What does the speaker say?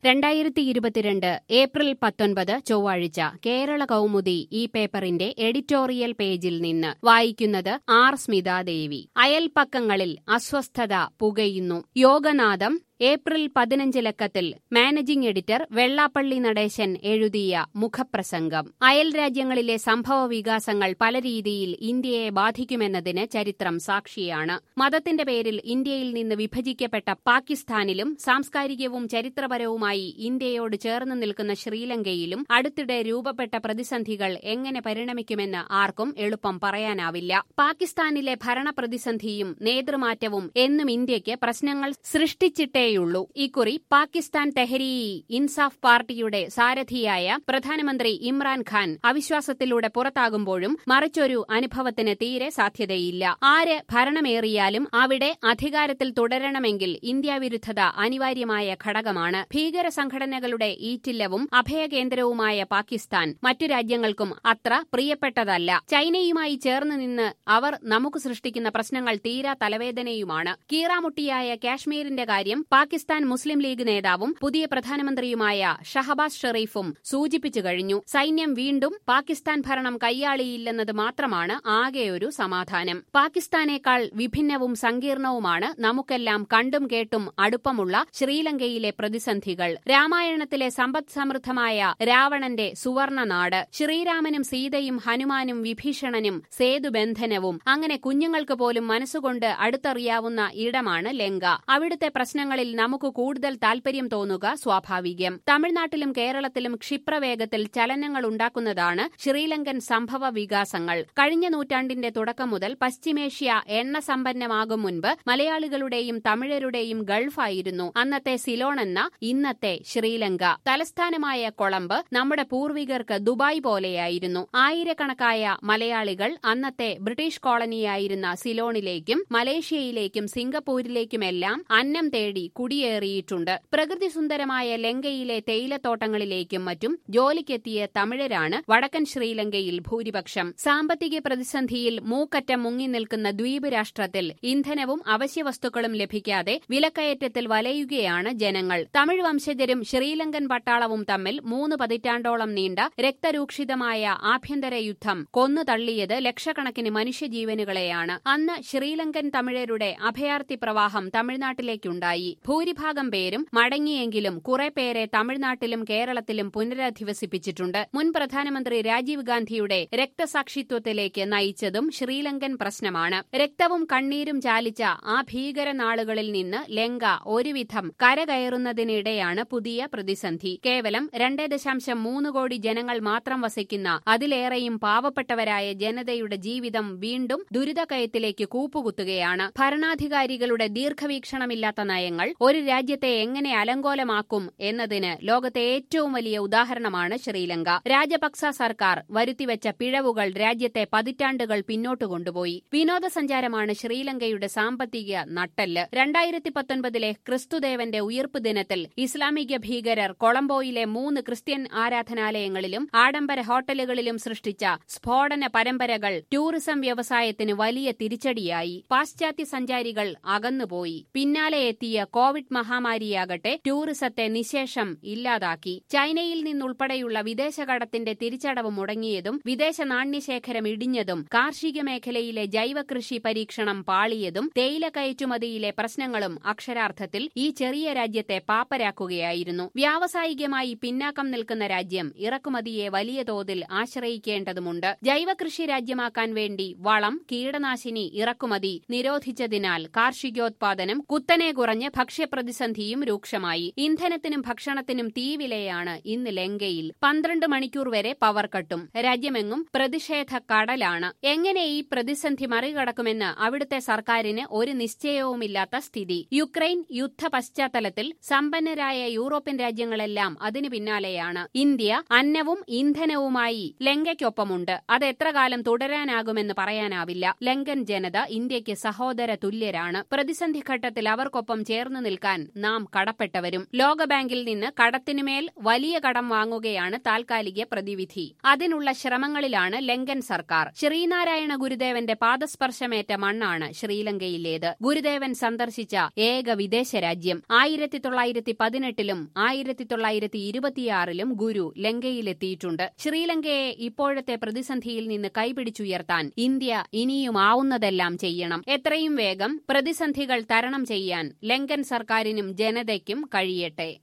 രണ്ടായിരത്തി ഇരുപത്തിരണ്ട് ഏപ്രിൽ പത്തൊൻപത് ചൊവ്വാഴ്ച കേരള കൗമുദി ഈ പേപ്പറിന്റെ എഡിറ്റോറിയൽ പേജിൽ നിന്ന് വായിക്കുന്നത് ആർ സ്മിതാദേവി അയൽപ്പക്കങ്ങളിൽ അസ്വസ്ഥത പുകയുന്നു യോഗനാഥം ഏപ്രിൽ പതിനഞ്ച് ലക്കത്തിൽ മാനേജിംഗ് എഡിറ്റർ വെള്ളാപ്പള്ളി നടേശൻ എഴുതിയ മുഖപ്രസംഗം അയൽ രാജ്യങ്ങളിലെ സംഭവ വികാസങ്ങൾ പല രീതിയിൽ ഇന്ത്യയെ ബാധിക്കുമെന്നതിന് ചരിത്രം സാക്ഷിയാണ് മതത്തിന്റെ പേരിൽ ഇന്ത്യയിൽ നിന്ന് വിഭജിക്കപ്പെട്ട പാകിസ്ഥാനിലും സാംസ്കാരികവും ചരിത്രപരവുമായി ഇന്ത്യയോട് ചേർന്ന് നിൽക്കുന്ന ശ്രീലങ്കയിലും അടുത്തിടെ രൂപപ്പെട്ട പ്രതിസന്ധികൾ എങ്ങനെ പരിണമിക്കുമെന്ന് ആർക്കും എളുപ്പം പറയാനാവില്ല പാകിസ്ഥാനിലെ ഭരണ പ്രതിസന്ധിയും നേതൃമാറ്റവും എന്നും ഇന്ത്യയ്ക്ക് പ്രശ്നങ്ങൾ സൃഷ്ടിച്ചിട്ടേ ഉള്ളൂ ഇക്കുറി പാകിസ്ഥാൻ തെഹരീ ഇൻസാഫ് പാർട്ടിയുടെ സാരഥിയായ പ്രധാനമന്ത്രി ഇമ്രാൻഖാൻ അവിശ്വാസത്തിലൂടെ പുറത്താകുമ്പോഴും മറിച്ചൊരു അനുഭവത്തിന് തീരെ സാധ്യതയില്ല ആര് ഭരണമേറിയാലും അവിടെ അധികാരത്തിൽ തുടരണമെങ്കിൽ ഇന്ത്യാവിരുദ്ധത അനിവാര്യമായ ഘടകമാണ് ഭീകര സംഘടനകളുടെ ഈറ്റില്ലവും അഭയകേന്ദ്രവുമായ പാകിസ്ഥാൻ മറ്റു രാജ്യങ്ങൾക്കും അത്ര പ്രിയപ്പെട്ടതല്ല ചൈനയുമായി ചേർന്ന് നിന്ന് അവർ നമുക്ക് സൃഷ്ടിക്കുന്ന പ്രശ്നങ്ങൾ തീരാ തലവേദനയുമാണ് കീറാമുട്ടിയായ കാശ്മീരിന്റെ കാര്യം പാകിസ്ഥാൻ മുസ്ലിം ലീഗ് നേതാവും പുതിയ പ്രധാനമന്ത്രിയുമായ ഷഹബാസ് ഷെറീഫും സൂചിപ്പിച്ചു കഴിഞ്ഞു സൈന്യം വീണ്ടും പാകിസ്ഥാൻ ഭരണം കൈയാളിയില്ലെന്നത് മാത്രമാണ് ആകെയൊരു സമാധാനം പാകിസ്ഥാനേക്കാൾ വിഭിന്നവും സങ്കീർണവുമാണ് നമുക്കെല്ലാം കണ്ടും കേട്ടും അടുപ്പമുള്ള ശ്രീലങ്കയിലെ പ്രതിസന്ധികൾ രാമായണത്തിലെ സമ്പദ് സമൃദ്ധമായ രാവണന്റെ സുവർണ നാട് ശ്രീരാമനും സീതയും ഹനുമാനും വിഭീഷണനും സേതുബന്ധനവും അങ്ങനെ കുഞ്ഞുങ്ങൾക്ക് പോലും മനസ്സുകൊണ്ട് അടുത്തറിയാവുന്ന ഇടമാണ് ലങ്ക അവിടുത്തെ പ്രശ്നങ്ങളിൽ നമുക്ക് കൂടുതൽ താൽപര്യം തോന്നുക സ്വാഭാവികം തമിഴ്നാട്ടിലും കേരളത്തിലും ക്ഷിപ്രവേഗത്തിൽ ചലനങ്ങൾ ഉണ്ടാക്കുന്നതാണ് ശ്രീലങ്കൻ സംഭവ വികാസങ്ങൾ കഴിഞ്ഞ നൂറ്റാണ്ടിന്റെ തുടക്കം മുതൽ പശ്ചിമേഷ്യ എണ്ണ സമ്പന്നമാകും മുൻപ് മലയാളികളുടെയും തമിഴരുടെയും ഗൾഫായിരുന്നു അന്നത്തെ സിലോൺ എന്ന ഇന്നത്തെ ശ്രീലങ്ക തലസ്ഥാനമായ കൊളംബ് നമ്മുടെ പൂർവികർക്ക് ദുബായ് പോലെയായിരുന്നു ആയിരക്കണക്കായ മലയാളികൾ അന്നത്തെ ബ്രിട്ടീഷ് കോളനിയായിരുന്ന സിലോണിലേക്കും മലേഷ്യയിലേക്കും സിംഗപ്പൂരിലേക്കുമെല്ലാം അന്നം തേടി കുടിയേറിയിട്ടുണ്ട് പ്രകൃതി സുന്ദരമായ ലങ്കയിലെ തേയിലത്തോട്ടങ്ങളിലേക്കും മറ്റും ജോലിക്കെത്തിയ തമിഴരാണ് വടക്കൻ ശ്രീലങ്കയിൽ ഭൂരിപക്ഷം സാമ്പത്തിക പ്രതിസന്ധിയിൽ മൂക്കറ്റം മുങ്ങി നിൽക്കുന്ന ദ്വീപ് രാഷ്ട്രത്തിൽ ഇന്ധനവും അവശ്യവസ്തുക്കളും ലഭിക്കാതെ വിലക്കയറ്റത്തിൽ വലയുകയാണ് ജനങ്ങൾ തമിഴ് വംശജരും ശ്രീലങ്കൻ പട്ടാളവും തമ്മിൽ മൂന്ന് പതിറ്റാണ്ടോളം നീണ്ട രക്തരൂക്ഷിതമായ ആഭ്യന്തര യുദ്ധം കൊന്നു തള്ളിയത് ലക്ഷക്കണക്കിന് മനുഷ്യജീവനുകളെയാണ് അന്ന് ശ്രീലങ്കൻ തമിഴരുടെ അഭയാർത്ഥി പ്രവാഹം തമിഴ്നാട്ടിലേക്കുണ്ടായി ഭൂരിഭാഗം പേരും മടങ്ങിയെങ്കിലും കുറെ പേരെ തമിഴ്നാട്ടിലും കേരളത്തിലും പുനരധിവസിപ്പിച്ചിട്ടുണ്ട് മുൻ പ്രധാനമന്ത്രി രാജീവ് ഗാന്ധിയുടെ രക്തസാക്ഷിത്വത്തിലേക്ക് നയിച്ചതും ശ്രീലങ്കൻ പ്രശ്നമാണ് രക്തവും കണ്ണീരും ചാലിച്ച ആ ഭീകര നാളുകളിൽ നിന്ന് ലങ്ക ഒരുവിധം കരകയറുന്നതിനിടെയാണ് പുതിയ പ്രതിസന്ധി കേവലം രണ്ടേ ദശാംശം മൂന്ന് കോടി ജനങ്ങൾ മാത്രം വസിക്കുന്ന അതിലേറെയും പാവപ്പെട്ടവരായ ജനതയുടെ ജീവിതം വീണ്ടും ദുരിതകയത്തിലേക്ക് കൂപ്പുകുത്തുകയാണ് ഭരണാധികാരികളുടെ ദീർഘവീക്ഷണമില്ലാത്ത നയങ്ങൾ ഒരു രാജ്യത്തെ എങ്ങനെ അലങ്കോലമാക്കും എന്നതിന് ലോകത്തെ ഏറ്റവും വലിയ ഉദാഹരണമാണ് ശ്രീലങ്ക രാജപക്സ സർക്കാർ വരുത്തിവെച്ച പിഴവുകൾ രാജ്യത്തെ പതിറ്റാണ്ടുകൾ പിന്നോട്ട് കൊണ്ടുപോയി വിനോദസഞ്ചാരമാണ് ശ്രീലങ്കയുടെ സാമ്പത്തിക നട്ടെല്ല് രണ്ടായിരത്തി പത്തൊൻപതിലെ ക്രിസ്തുദേവന്റെ ഉയർപ്പ് ദിനത്തിൽ ഇസ്ലാമിക ഭീകരർ കൊളംബോയിലെ മൂന്ന് ക്രിസ്ത്യൻ ആരാധനാലയങ്ങളിലും ആഡംബര ഹോട്ടലുകളിലും സൃഷ്ടിച്ച സ്ഫോടന പരമ്പരകൾ ടൂറിസം വ്യവസായത്തിന് വലിയ തിരിച്ചടിയായി പാശ്ചാത്യ സഞ്ചാരികൾ അകന്നുപോയി പിന്നാലെ എത്തിയ കോവിഡ് മഹാമാരിയാകട്ടെ ടൂറിസത്തെ നിശേഷം ഇല്ലാതാക്കി ചൈനയിൽ നിന്നുൾപ്പെടെയുള്ള വിദേശ കടത്തിന്റെ തിരിച്ചടവ് മുടങ്ങിയതും വിദേശ നാണ്യശേഖരം ഇടിഞ്ഞതും കാർഷിക മേഖലയിലെ ജൈവകൃഷി പരീക്ഷണം പാളിയതും തേയില കയറ്റുമതിയിലെ പ്രശ്നങ്ങളും അക്ഷരാർത്ഥത്തിൽ ഈ ചെറിയ രാജ്യത്തെ പാപ്പരാക്കുകയായിരുന്നു വ്യാവസായികമായി പിന്നാക്കം നിൽക്കുന്ന രാജ്യം ഇറക്കുമതിയെ വലിയ തോതിൽ ആശ്രയിക്കേണ്ടതുണ്ട് ജൈവകൃഷി രാജ്യമാക്കാൻ വേണ്ടി വളം കീടനാശിനി ഇറക്കുമതി നിരോധിച്ചതിനാൽ കാർഷികോത്പാദനം കുത്തനെ കുറഞ്ഞ് ഭക്ഷ്യപ്രതിസന്ധിയും രൂക്ഷമായി ഇന്ധനത്തിനും ഭക്ഷണത്തിനും തീവിലയാണ് ഇന്ന് ലങ്കയിൽ പന്ത്രണ്ട് മണിക്കൂർ വരെ പവർ കട്ടും രാജ്യമെങ്ങും പ്രതിഷേധ കടലാണ് എങ്ങനെ ഈ പ്രതിസന്ധി മറികടക്കുമെന്ന് അവിടുത്തെ സർക്കാരിന് ഒരു നിശ്ചയവുമില്ലാത്ത സ്ഥിതി യുക്രൈൻ യുദ്ധ പശ്ചാത്തലത്തിൽ സമ്പന്നരായ യൂറോപ്യൻ രാജ്യങ്ങളെല്ലാം അതിനു പിന്നാലെയാണ് ഇന്ത്യ അന്നവും ഇന്ധനവുമായി ലങ്കയ്ക്കൊപ്പമുണ്ട് അത് എത്ര കാലം തുടരാനാകുമെന്ന് പറയാനാവില്ല ലങ്കൻ ജനത ഇന്ത്യയ്ക്ക് സഹോദര തുല്യരാണ് പ്രതിസന്ധി ഘട്ടത്തിൽ അവർക്കൊപ്പം ചേർന്ന് നിൽക്കാൻ നാം കടപ്പെട്ടവരും ലോകബാങ്കിൽ നിന്ന് കടത്തിനുമേൽ വലിയ കടം വാങ്ങുകയാണ് താൽക്കാലിക പ്രതിവിധി അതിനുള്ള ശ്രമങ്ങളിലാണ് ലങ്കൻ സർക്കാർ ശ്രീനാരായണ ഗുരുദേവന്റെ പാദസ്പർശമേറ്റ മണ്ണാണ് ശ്രീലങ്കയിലേത് ഗുരുദേവൻ സന്ദർശിച്ച ഏക വിദേശ രാജ്യം ആയിരത്തി തൊള്ളായിരത്തി പതിനെട്ടിലും ആയിരത്തി തൊള്ളായിരത്തി ഇരുപത്തിയാറിലും ഗുരു ലങ്കയിലെത്തിയിട്ടുണ്ട് ശ്രീലങ്കയെ ഇപ്പോഴത്തെ പ്രതിസന്ധിയിൽ നിന്ന് കൈപിടിച്ചുയർത്താൻ ഇന്ത്യ ഇനിയും ആവുന്നതെല്ലാം ചെയ്യണം എത്രയും വേഗം പ്രതിസന്ധികൾ തരണം ചെയ്യാൻ ലങ്കൻ സർക്കാരിനും ജനതയ്ക്കും കഴിയട്ടെ